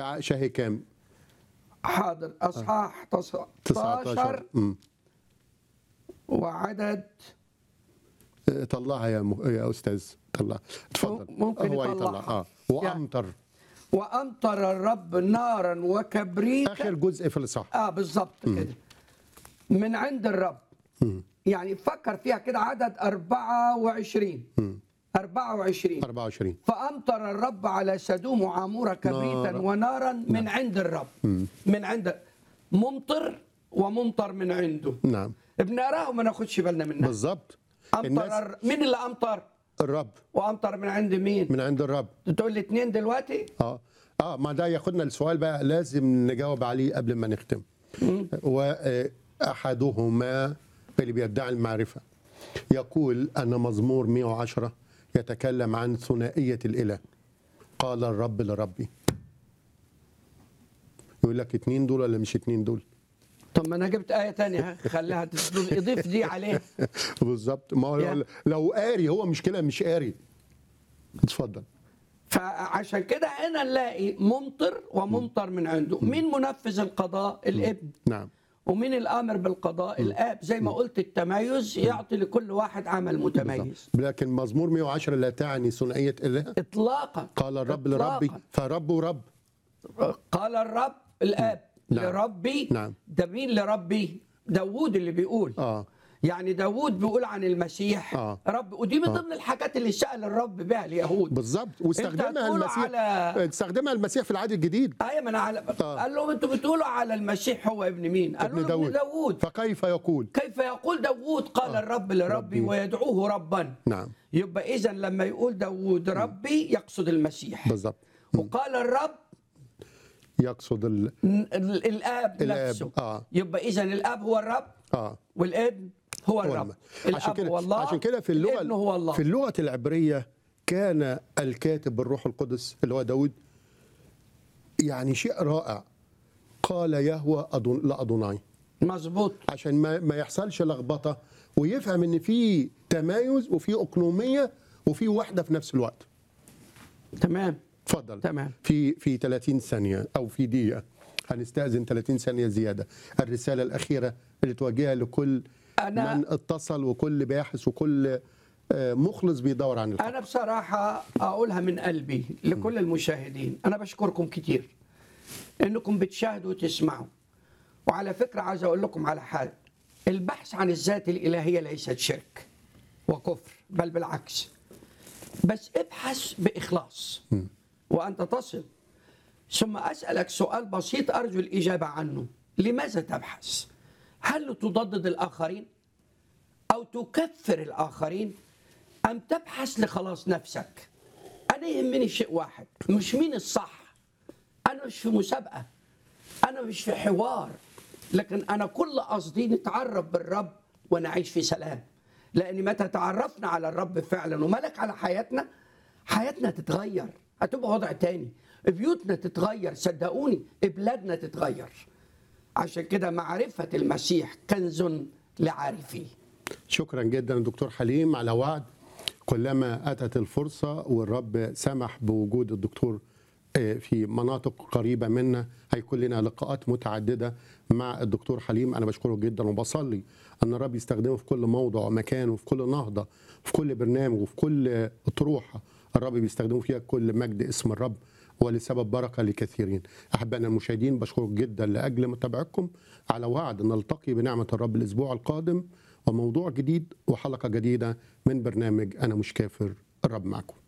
شع- شهي كام حاضر اصحاح 19 19 امم وعدد طلعها يا م... يا استاذ طلع اتفضل ممكن هو يطلعها. يطلع اه وامطر وامطر الرب نارا وكبريتا اخر جزء في الاصحاح اه بالظبط كده من عند الرب يعني فكر فيها كده عدد 24 24 24 فامطر الرب على سدوم وعموره كبريتا نارا. ونارا من عند الرب من عند ممطر وممطر من عنده نعم بنقراها وما ناخدش بالنا منها بالظبط امطر الناس الر- مين اللي امطر الرب وامطر من عند مين من عند الرب تقول لي اتنين دلوقتي اه اه ما ده ياخدنا السؤال بقى لازم نجاوب عليه قبل ما نختم واحدهما اللي بيدعي المعرفه يقول ان مزمور 110 يتكلم عن ثنائيه الاله قال الرب لربي يقول لك اتنين دول ولا مش اتنين دول طب ما انا جبت ايه تانية خليها تضيف اضيف دي عليه بالظبط ما هو يا. لو قاري هو مشكله مش قاري اتفضل فعشان كده هنا نلاقي ممطر وممطر من عنده مين منفذ القضاء الابن نعم ومين الامر بالقضاء الاب زي ما قلت التميز يعطي لكل واحد عمل متميز لكن مزمور 110 لا تعني ثنائيه اله اطلاقا قال الرب إطلاقاً. لربي فرب ورب قال الرب الاب نعم. لربي نعم. ده مين لربي داوود اللي بيقول اه يعني داوود بيقول عن المسيح آه. رب ودي من ضمن الحاجات اللي سأل الرب بها اليهود بالظبط واستخدمها هتقولوا المسيح على- استخدمها المسيح في العهد الجديد ايوه ما انا على آه. قال لهم انتوا بتقولوا على المسيح هو ابن مين؟ قال ابن له داود ابن داوود فكيف يقول كيف يقول داوود قال الرب لربي ربي. ويدعوه ربا نعم يبقى اذا لما يقول داوود ربي يقصد المسيح بالظبط وقال الرب يقصد ال... ن- ال- الاب الآب، نفسه آه. يبقى اذا الاب هو الرب اه والابن هو هو الرب الم- عشان الاب كده هو الله عشان كده في اللغه الابن هو الله في اللغه العبريه كان الكاتب بالروح القدس اللي هو داود يعني شيء رائع قال يهوى أدون لأدوناي مظبوط عشان ما, ما يحصلش لخبطه ويفهم ان في تمايز وفي اقنوميه وفي وحده في نفس الوقت تمام اتفضل تمام. في في 30 ثانيه او في دقيقه هنستاذن 30 ثانيه زياده الرساله الاخيره اللي توجهها لكل أنا- من اتصل وكل باحث وكل آه، مخلص بيدور عن الحق أنا بصراحة أقولها من قلبي لكل المشاهدين أنا بشكركم كتير إنكم بتشاهدوا وتسمعوا وعلى فكرة عايز أقول لكم على حاجة البحث عن الذات الإلهية ليست شرك وكفر بل بالعكس بس ابحث بإخلاص وأنت تصل ثم أسألك سؤال بسيط أرجو الإجابة عنه لماذا تبحث؟ هل تضدد الآخرين؟ أو تكفر الآخرين أم تبحث لخلاص نفسك أنا يهمني شيء واحد مش مين الصح أنا مش في مسابقة أنا مش في حوار لكن أنا كل قصدي نتعرف بالرب ونعيش في سلام لأن متى تعرفنا على الرب فعلا وملك على حياتنا حياتنا تتغير هتبقى وضع تاني بيوتنا تتغير صدقوني بلادنا تتغير عشان كده معرفة المسيح كنز لعارفيه شكرا جدا دكتور حليم على وعد كلما اتت الفرصه والرب سمح بوجود الدكتور آه، في مناطق قريبه منا هيكون لنا لقاءات متعدده مع الدكتور حليم انا بشكره جدا وبصلي ان الرب يستخدمه في كل موضع ومكان وفي كل نهضه في كل برنامج وفي كل طروحه الرب بيستخدمه فيها كل مجد اسم الرب ولسبب بركه لكثيرين احبائنا المشاهدين بشكرك جدا لاجل متابعتكم على وعد ان نلتقي بنعمه الرب الاسبوع القادم وموضوع جديد وحلقه جديده من برنامج انا مش كافر الرب معكم